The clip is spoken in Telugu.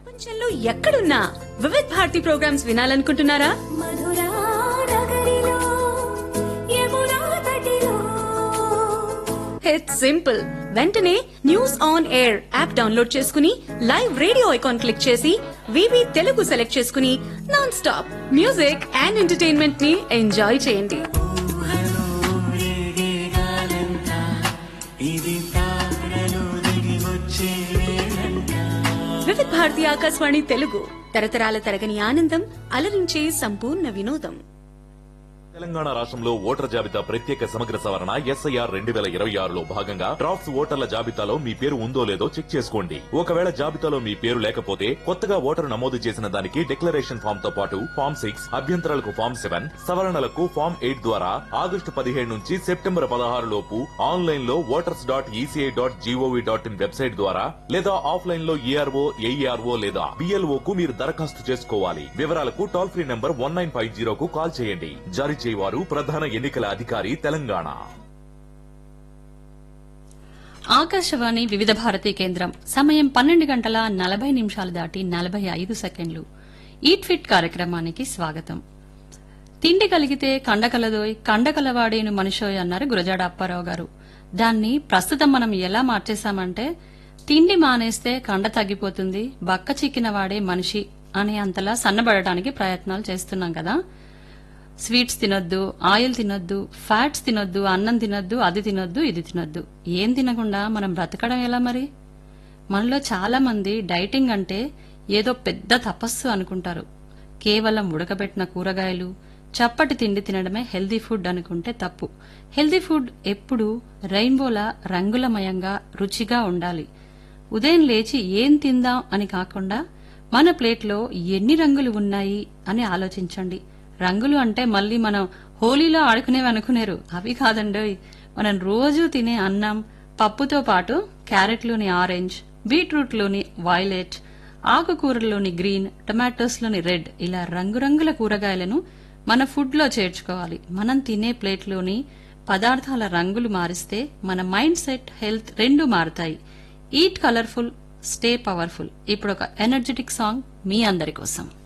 ప్రపంచంలో ఎక్కడున్నా వివిధ్ భారతి ప్రోగ్రామ్స్ వినాలనుకుంటున్నారా మధురా నగరిలో యమునా తటిలో ఇట్స్ సింపుల్ వెంటనే news on air app download చేసుకుని లైవ్ రేడియో ఐకాన్ క్లిక్ చేసి వివి తెలుగు సెలెక్ట్ చేసుకుని non stop music and entertainment ని ఎంజాయ్ చేయండి వివిధ్ భారతి ఆకాశవాణి తెలుగు తరతరాల తరగని ఆనందం అలరించే సంపూర్ణ వినోదం తెలంగాణ రాష్ట్రంలో ఓటర్ జాబితా ప్రత్యేక సమగ్ర సవరణ ఎస్ఐఆర్ రెండు వేల ఇరవై ఆరులో భాగంగా డ్రాఫ్ట్స్ ఓటర్ల జాబితాలో మీ పేరు ఉందో లేదో చెక్ చేసుకోండి ఒకవేళ జాబితాలో మీ పేరు లేకపోతే కొత్తగా ఓటరు నమోదు చేసిన దానికి డిక్లరేషన్ ఫామ్ తో పాటు ఫామ్ సిక్స్ అభ్యంతరాలకు ఫామ్ సెవెన్ సవరణలకు ఫామ్ ఎయిట్ ద్వారా ఆగస్టు పదిహేడు నుంచి సెప్టెంబర్ పదహారు లోపు ఆన్లైన్ లో voters dot ECI dot gov dot in website ద్వారా లేదా ఆఫ్లైన్ లో ఈఆర్ఓ ఏఈఆర్ఓ లేదా బిఎల్ఓ కు మీరు దరఖాస్తు చేసుకోవాలి వివరాలకు toll free number one nine five జీరోకు కాల్ చేయండి జారీ చేయవారు ప్రధాన ఎన్నికల అధికారి తెలంగాణ ఆకాశవాణి వివిధ భారతి కేంద్రం సమయం పన్నెండు గంటల నలభై నిమిషాలు దాటి నలభై ఐదు సెకండ్లు ఈట్ ఫిట్ కార్యక్రమానికి స్వాగతం తిండి కలిగితే కండకలదోయ్ కండకలవాడేను మనిషోయ్ అన్నారు గురజాడ అప్పారావు గారు దాన్ని ప్రస్తుతం మనం ఎలా మార్చేశామంటే తిండి మానేస్తే కండ తగ్గిపోతుంది బక్క చిక్కిన వాడే మనిషి అనే అంతలా సన్నబడటానికి ప్రయత్నాలు చేస్తున్నాం కదా స్వీట్స్ తినొద్దు ఆయిల్ తినొద్దు ఫ్యాట్స్ తినొద్దు అన్నం తినొద్దు అది తినొద్దు ఇది తినొద్దు ఏం తినకుండా మనం బ్రతకడం ఎలా మరి మనలో చాలా మంది డైటింగ్ అంటే ఏదో పెద్ద తపస్సు అనుకుంటారు కేవలం ఉడకబెట్టిన కూరగాయలు చప్పటి తిండి తినడమే హెల్దీ ఫుడ్ అనుకుంటే తప్పు హెల్దీ ఫుడ్ ఎప్పుడూ రెయిన్బోలా రంగులమయంగా రుచిగా ఉండాలి ఉదయం లేచి ఏం తిందాం అని కాకుండా మన ప్లేట్లో ఎన్ని రంగులు ఉన్నాయి అని ఆలోచించండి రంగులు అంటే మళ్ళీ మనం హోలీలో ఆడుకునేవి అనుకునేరు అవి కాదండోయ్ మనం రోజూ తినే అన్నం పప్పుతో పాటు క్యారెట్లోని ఆరెంజ్ బీట్రూట్లోని వైలెట్ ఆకుకూరల్లోని గ్రీన్ టొమాటోస్లోని రెడ్ ఇలా రంగురంగుల కూరగాయలను మన ఫుడ్లో చేర్చుకోవాలి మనం తినే ప్లేట్లోని పదార్థాల రంగులు మారిస్తే మన మైండ్ సెట్ హెల్త్ రెండు మారుతాయి ఈట్ కలర్ఫుల్ స్టే పవర్ఫుల్ ఇప్పుడు ఒక ఎనర్జెటిక్ సాంగ్ మీ అందరి కోసం